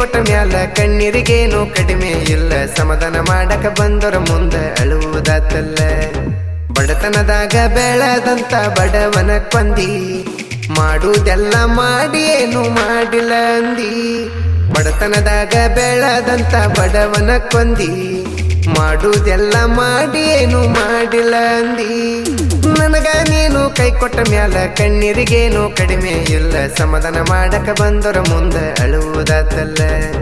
ಕೊಟ್ಟ ಮ್ಯಾಲ ಕಣ್ಣೀರಿಗೇನು ಕಡಿಮೆ ಇಲ್ಲ ಸಮಾಧಾನ ಮಾಡಕ ಬಂದರ ಮುಂದ ಅಳುವುದಾತಲ್ಲ ಬಡತನದಾಗ ಬೆಳೆದಂತ ಬಡವನ ಕೊಂದಿ ಮಾಡುವುದೆಲ್ಲ ಮಾಡಿ ಏನು ಮಾಡಿಲ್ಲ ಅಂದಿ ಬಡತನದಾಗ ಬೆಳೆದಂತ ಬಡವನ ಕೊಂದಿ ಮಾಡುವುದೆಲ್ಲ ಮಾಡಿ ಏನು ಮಾಡಿಲ್ಲ ಅಂದಿ ನನಗ ನೀನು ಕೈ ಕೊಟ್ಟ ಮ್ಯಾಲ ಕಣ್ಣೀರಿಗೇನು ಕಡಿಮೆ ಇಲ್ಲ ಸಮಾಧಾನ ಮಾಡಕ ಬಂದರ ಮುಂದ ಅಳುವುದಾತಲ್ಲ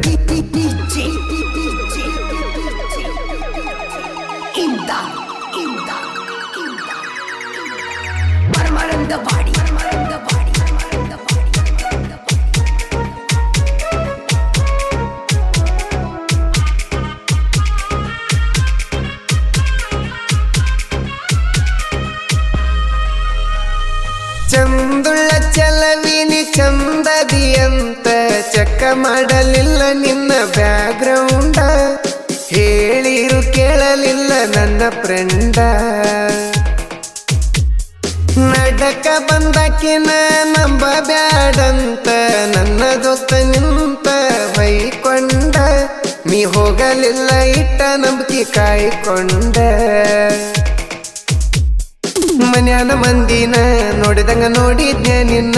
ಮರಮರಂದ ಬಾಡಿ ಮರಮರಂದ ಬಾಡಿ ಮರಮರಂದ ಬಾಡಿ ಮರಮರಂದ ಬಾಡಿ ಚಂದುಳ್ಳ ಚಲವಿನಿ ಚಂದದಿ ಅಂತ ಚಕ್ಕ ಮಾಡಲಿಲ್ಲ ನಿನ್ನ ಬ್ಯಾಗ್ರೌಂಡ ಹೇಳಿರು ಕೇಳಲಿಲ್ಲ ನನ್ನ ಫ್ರೆಂಡ ನಡಕ ಬಂದಕಿನ ನಂಬ ಬ್ಯಾಡಂತ ನನ್ನ ದೋಸ್ತ ನಿಂತ ಬೈಕೊಂಡ ನೀ ಹೋಗಲಿಲ್ಲ ಇಟ್ಟ ನಂಬಿಕೆ ಕಾಯ್ಕೊಂಡ ಮನ್ಯಾನ ಮಂದಿನ ನೋಡಿದಂಗ ನೋಡಿದ್ನೆ ನಿನ್ನ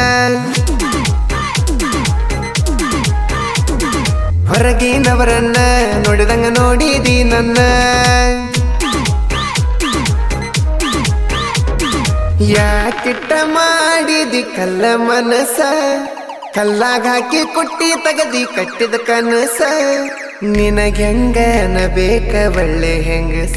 ಹೊರಗಿನವರನ್ನ ನೋಡಿದಂಗ ನೋಡಿದಿ ನನ್ನ ಯಾಕಿಟ್ಟ ಮಾಡಿದಿ ಕಲ್ಲ ಮನಸ ಕಲ್ಲಾಗ ಹಾಕಿ ಕುಟ್ಟಿ ತಗದಿ ಕಟ್ಟಿದ ಕನಸ ನಿನಗೆಂಗನ ಬೇಕ ಒಳ್ಳೆ ಹೆಂಗಸ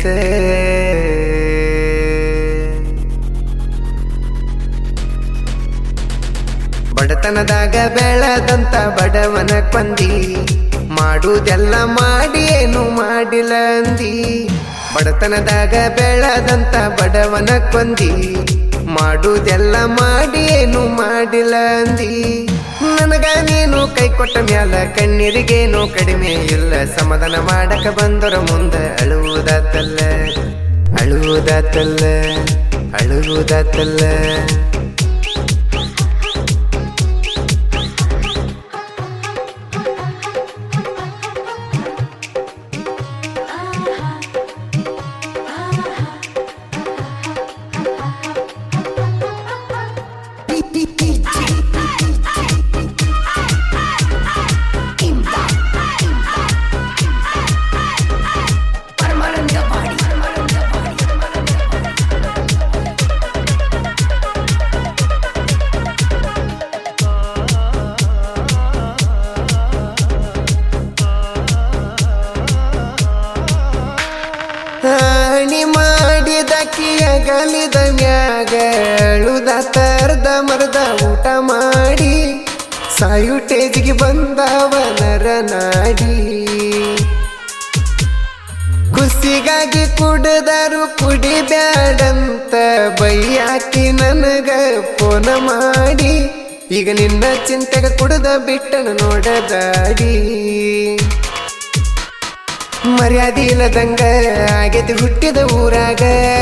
ಬಡತನದಾಗ ಬೆಳೆದಂತ ಬಡವನ ಕೊಂದಿ ಮಾಡುವುದೆಲ್ಲ ಮಾಡಿ ಏನು ಮಾಡಿಲ್ಲ ಅಂದಿ ಬಡತನದಾಗ ಬೆಳೆದಂತ ಬಡವನ ಕೊಂದಿ ಮಾಡುವುದೆಲ್ಲ ಮಾಡಿ ಏನು ಮಾಡಿಲ್ಲ ಅಂದಿ ನನಗ ನೀನು ಕೈ ಕೊಟ್ಟ ಮ್ಯಾಲ ಕಣ್ಣೀರಿಗೇನು ಕಡಿಮೆ ಇಲ್ಲ ಸಮಾಧಾನ ಮಾಡಕ ಬಂದರ ಮುಂದ ಅಳುವುದಾತಲ್ಲ ಅಳುವುದಾತಲ್ಲ ಅಳುವುದಾತಲ್ಲ ಮರಮರಂದ ಬಾಡಿ ಮರಮರಂದ ಬಾಡಿ ಮರಮರಂದ ಹಾನಿ ಮಾಡಿದ ಕಿಯಗಲಿದ ಮ್ಯಾಗ ಅಳುದ ತರ್ದ ಮರದ ಊಟ ಮಾಡಿ ಸಾಯುಟೇಜಿಗೆ ಬಂದವ ನರ ನಾಡಿ ಖುಷಿಗಾಗಿ ಕುಡಿದರು ಕುಡಿ ಬ್ಯಾಡಂತ ಬೈಯಾಕಿ ನನಗ ಫೋನ ಮಾಡಿ ಈಗ ನಿನ್ನ ಚಿಂತೆಗ ಕುಡ್ದ ಬಿಟ್ಟನ ನೋಡದಾಡಿ ಮರ್ಯಾದೆ ಇಲ್ಲದಂಗ ಆಗೈತಿ ಹುಟ್ಟಿದ ಊರಾಗ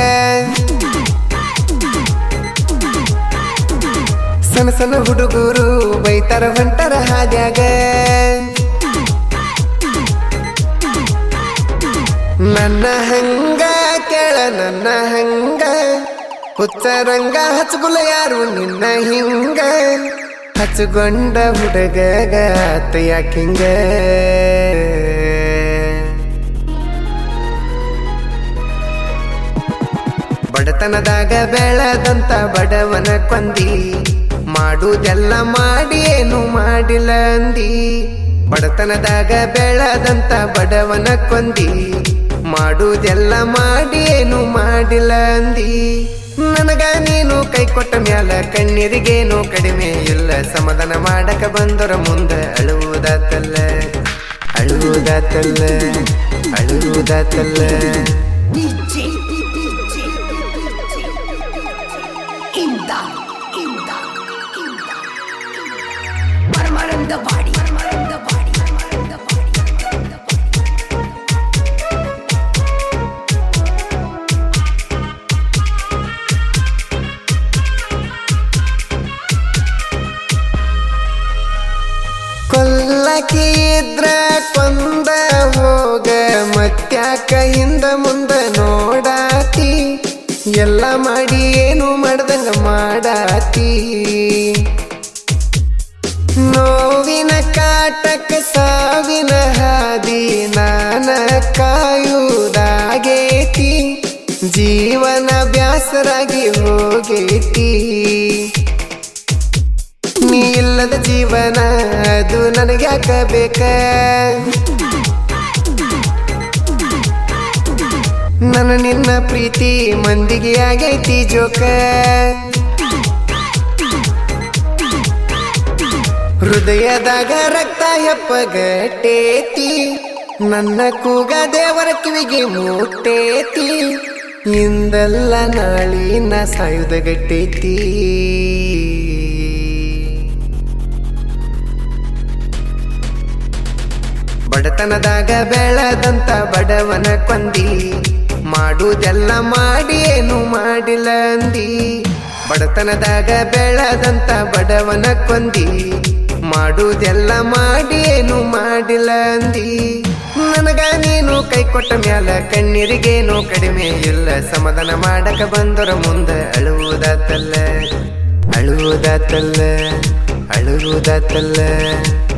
ಸಣ್ಣ ಸಣ್ಣ ಹುಡುಗರು ಬೈತಾರ ಹೊಂಟರ ಹಾದ್ಯಾಗ ನನ್ನ ಹಂಗ ಕೇಳ ನನ್ನ ಹಂಗ ಹುಚ್ಚರಂಗ ಹಚ್ಚಗುಲ ಯಾರು ನಿನ್ನ ಹಿಂಗ ಹಚ್ಚಗೊಂಡ ಹುಡುಗಗ ಆತ ಯಾಕಿಂಗ ಬಡತನದಾಗ ಬೆಳೆದಂತ ಬಡವನ ಕೊಂದಿ ಮಾಡುವುದೆಲ್ಲ ಮಾಡಿ ಏನು ಮಾಡಿಲ್ಲ ಅಂದಿ ಬಡತನದಾಗ ಬೆಳೆದಂತ ಬಡವನ ಕೊಂದಿ ಮಾಡುವುದೆಲ್ಲ ಮಾಡಿ ಏನು ಮಾಡಿಲ್ಲ ಅಂದಿ ನನಗ ನೀನು ಕೈ ಕೊಟ್ಟ ಮ್ಯಾಲ ಕಣ್ಣೀರಿಗೇನು ಕಡಿಮೆ ಇಲ್ಲ ಸಮಾಧಾನ ಮಾಡಕ ಬಂದರ ಮುಂದ ಅಳುವುದಾತಲ್ಲ ಅಳುವುದಾತಲ್ಲ ಅಳುವುದಾತಲ್ಲ DJ imdad imdad imdad ಮರಮರಂದ ಬಾಡಿ ಮರಮರಂದ ಬಾಡಿ ಮರಮರಂದ ಬಾಡಿ ಮರಮರಂದ ಬಾಡಿ ಕೊಲ್ಲಕಿ ಯಾಕ ಹಿಂದ ಮುಂದ ನೋಡಾತಿ ಎಲ್ಲ ಮಾಡಿ ಏನು ಮಾಡ್ದಂಗ ಮಾಡಾತಿ ನೋವಿನ ಕಾಟಕ ಸಾವಿನ ಹಾದಿ ನಾನ ಕಾಯುವುದಾಗೇತಿ ಜೀವನ ಬ್ಯಾಸರಾಗಿ ಹೋಗೇತಿ ನೀ ಇಲ್ಲದ ಜೀವನ ಅದು ನನಗ್ಯಾಕ ಬೇಕ ನನ್ನ ನಿನ್ನ ಪ್ರೀತಿ ಮಂದಿಗೆ ಆಗೈತಿ ಜೋಕ ಹೃದಯದಾಗ ರಕ್ತ ಹೆಪ್ಪಗಟ್ಟೇತಿ ನನ್ನ ಕೂಗ ದೇವರ ಕಿವಿಗೆ ಮುಟ್ಟೇತಿ ಇಂದಲ್ಲ ನಾಳಿನ ಸಾಯುಧ ಗಟ್ಟೇತಿ ಬಡತನದಾಗ ಬೆಳೆದಂತ ಬಡವನ ಕೊಂದಿ ಮಾಡುವುದೆಲ್ಲ ಮಾಡಿ ಏನು ಮಾಡಿಲ್ಲ ಅಂದಿ ಬಡತನದಾಗ ಬೆಳೆದಂತ ಬಡವನ ಕೊಂದಿ ಮಾಡುವುದೆಲ್ಲ ಮಾಡಿ ಏನು ಮಾಡಿಲ್ಲ ಅಂದಿ ನನಗ ನೀನು ಕೈ ಕೊಟ್ಟ ಮ್ಯಾಲ ಕಣ್ಣೀರಿಗೇನು ಕಡಿಮೆ ಇಲ್ಲ ಸಮಾಧಾನ ಮಾಡಕ ಬಂದರ ಮುಂದ ಅಳುವುದಾತಲ್ಲ ಅಳುವುದಾತಲ್ಲ ಅಳುವುದಾತಲ್ಲ